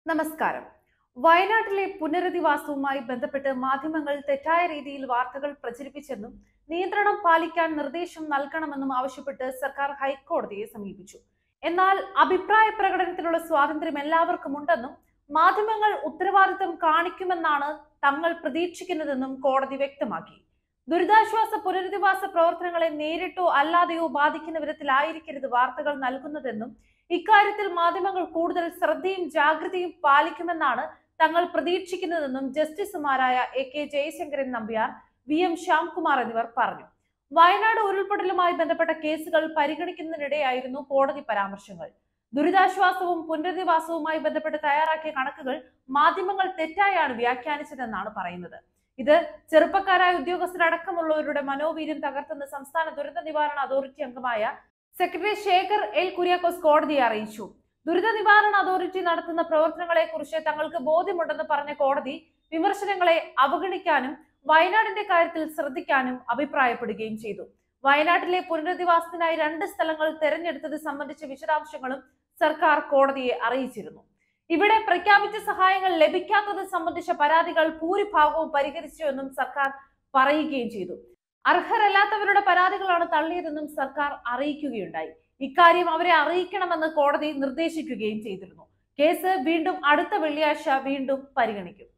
നമസ്കാരം വയനാട്ടിലെ പുനരധിവാസവുമായി ബന്ധപ്പെട്ട് മാധ്യമങ്ങൾ തെറ്റായ രീതിയിൽ വാർത്തകൾ പ്രചരിപ്പിച്ചെന്നും നിയന്ത്രണം പാലിക്കാൻ നിർദ്ദേശം നൽകണമെന്നും ആവശ്യപ്പെട്ട് സർക്കാർ ഹൈക്കോടതിയെ സമീപിച്ചു എന്നാൽ അഭിപ്രായ പ്രകടനത്തിനുള്ള സ്വാതന്ത്ര്യം എല്ലാവർക്കും ഉണ്ടെന്നും മാധ്യമങ്ങൾ ഉത്തരവാദിത്തം കാണിക്കുമെന്നാണ് തങ്ങൾ പ്രതീക്ഷിക്കുന്നതെന്നും കോടതി വ്യക്തമാക്കി ദുരിതാശ്വാസ പുനരധിവാസ പ്രവർത്തനങ്ങളെ നേരിട്ടോ അല്ലാതെയോ ബാധിക്കുന്ന വിധത്തിലായിരിക്കരുത് വാർത്തകൾ നൽകുന്നതെന്നും ഇക്കാര്യത്തിൽ മാധ്യമങ്ങൾ കൂടുതൽ ശ്രദ്ധയും ജാഗ്രതയും പാലിക്കുമെന്നാണ് തങ്ങൾ പ്രതീക്ഷിക്കുന്നതെന്നും ജസ്റ്റിസുമാരായ A K Jayasankaran Nambiar V M Shyamkumar എന്നിവർ പറഞ്ഞു വയനാട് ഉരുൾപൊട്ടലുമായി ബന്ധപ്പെട്ട കേസുകൾ പരിഗണിക്കുന്നതിനിടെയായിരുന്നു കോടതി പരാമർശങ്ങൾ ദുരിതാശ്വാസവും പുനരധിവാസവുമായി ബന്ധപ്പെട്ട് തയ്യാറാക്കിയ കണക്കുകൾ മാധ്യമങ്ങൾ തെറ്റായാണ് വ്യാഖ്യാനിച്ചതെന്നാണ് പറയുന്നത് ഇത് ചെറുപ്പക്കാരായ ഉദ്യോഗസ്ഥരടക്കമുള്ളവരുടെ മനോവീര്യം തകർത്തെന്ന് സംസ്ഥാന ദുരന്ത നിവാരണ അതോറിറ്റി അംഗമായ സെക്രട്ടറി ശേഖർ എൽ കുര്യാക്കോസ് കോടതിയെ അറിയിച്ചു ദുരിത നിവാരണ അതോറിറ്റി നടത്തുന്ന പ്രവർത്തനങ്ങളെ കുറിച്ച് തങ്ങൾക്ക് ബോധ്യമുണ്ടെന്ന് പറഞ്ഞ കോടതി വിമർശനങ്ങളെ അവഗണിക്കാനും വയനാടിന്റെ കാര്യത്തിൽ ശ്രദ്ധിക്കാനും അഭിപ്രായപ്പെടുകയും ചെയ്തു വയനാട്ടിലെ പുനരധിവാസത്തിനായി രണ്ട് സ്ഥലങ്ങൾ തെരഞ്ഞെടുത്തത് സംബന്ധിച്ച വിശദാംശങ്ങളും സർക്കാർ കോടതിയെ അറിയിച്ചിരുന്നു ഇവിടെ പ്രഖ്യാപിച്ച സഹായങ്ങൾ ലഭിക്കാത്തത് സംബന്ധിച്ച പരാതികൾ ഭൂരിഭാഗവും പരിഹരിച്ചുവെന്നും സർക്കാർ പറയുകയും ചെയ്തു അർഹരല്ലാത്തവരുടെ പരാതികളാണ് തള്ളിയതെന്നും സർക്കാർ അറിയിക്കുകയുണ്ടായി ഇക്കാര്യം അവരെ അറിയിക്കണമെന്ന് കോടതി നിർദ്ദേശിക്കുകയും ചെയ്തിരുന്നു കേസ് വീണ്ടും അടുത്ത വെള്ളിയാഴ്ച വീണ്ടും പരിഗണിക്കും